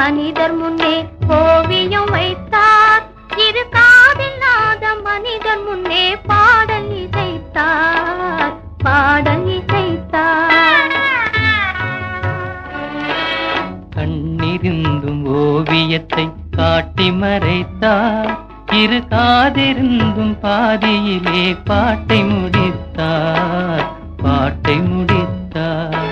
மனிதர் முன்னே ஓவியம் வைத்தார் இரு காதில்லாத மனிதர் முன்னே பாடல் இசைத்தார் பாடல் இசைத்தார் கண்ணிருந்தும் ஓவியத்தை காட்டி மறைத்தார் இரு காதிருந்தும் பாதியிலே பாட்டை முடித்தார் பாட்டை முடித்தார்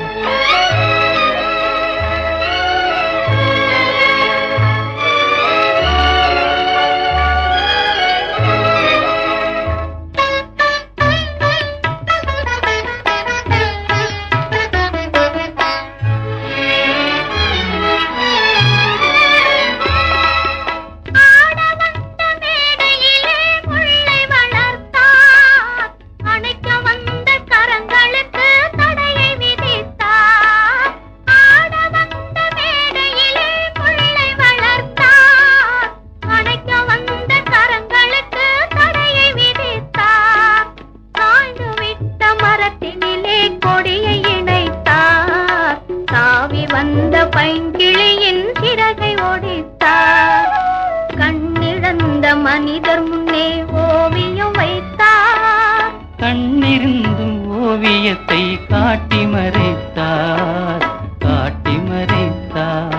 ஆட வந்த மேடையிலே முல்லை வளர்த்தார் அணைக்க வந்த கரங்களுக்கு தடையை விதித்தார் ஆட வந்த மேடையிலே முல்லை வளர்த்தார் அணைக்க வந்த கரங்களுக்கு தடையை விதித்தார் காய்ந்து விட்ட மரத்தினிலே கொடியை இணைத்தார் தாவி வந்த பைங்கிளியின் சிறகை ஒடித்தார் கண்ணிழந்த மனிதர் முன்னே ஓவியம் வைத்தார் கண்ணிருந்தும் ஓவியத்தை காட்டி மறைத்தார் காட்டி மறைத்தார்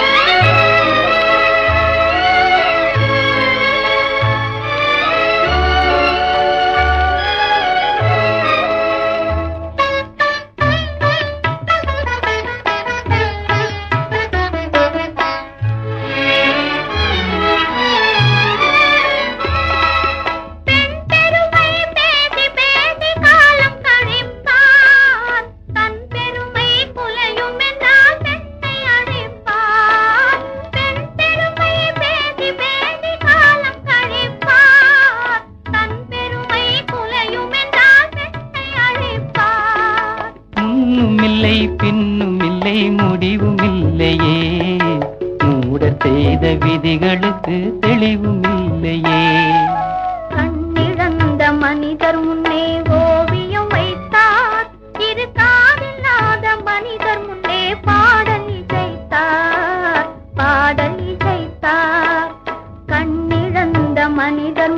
பெண் பெருமை பேசி பேசி காலம் கழிப்பார் தன் பெருமை குலையும் என்றால் பெண்ணை அழிப்பார் பெண் பெருமை பேசி பேசி காலம் கழிப்பார் தன் பெருமை குலையும் என்றால் பெண்ணை அழிப்பார் முன்னும் இல்லை பின்னும் இல்லை முடிவும் இல்லையே மூடர் செய்த விதிகளுக்கு தெளிவும் இல்லையே கண்ணிழந்த மனிதர் முன்னே ஓவியம் வைத்தார் இரு காதில்லாத மனிதர் முன்னே பாடல் இசைத்தார் பாடல் இசைத்தார் கண்ணிழந்த மனிதர்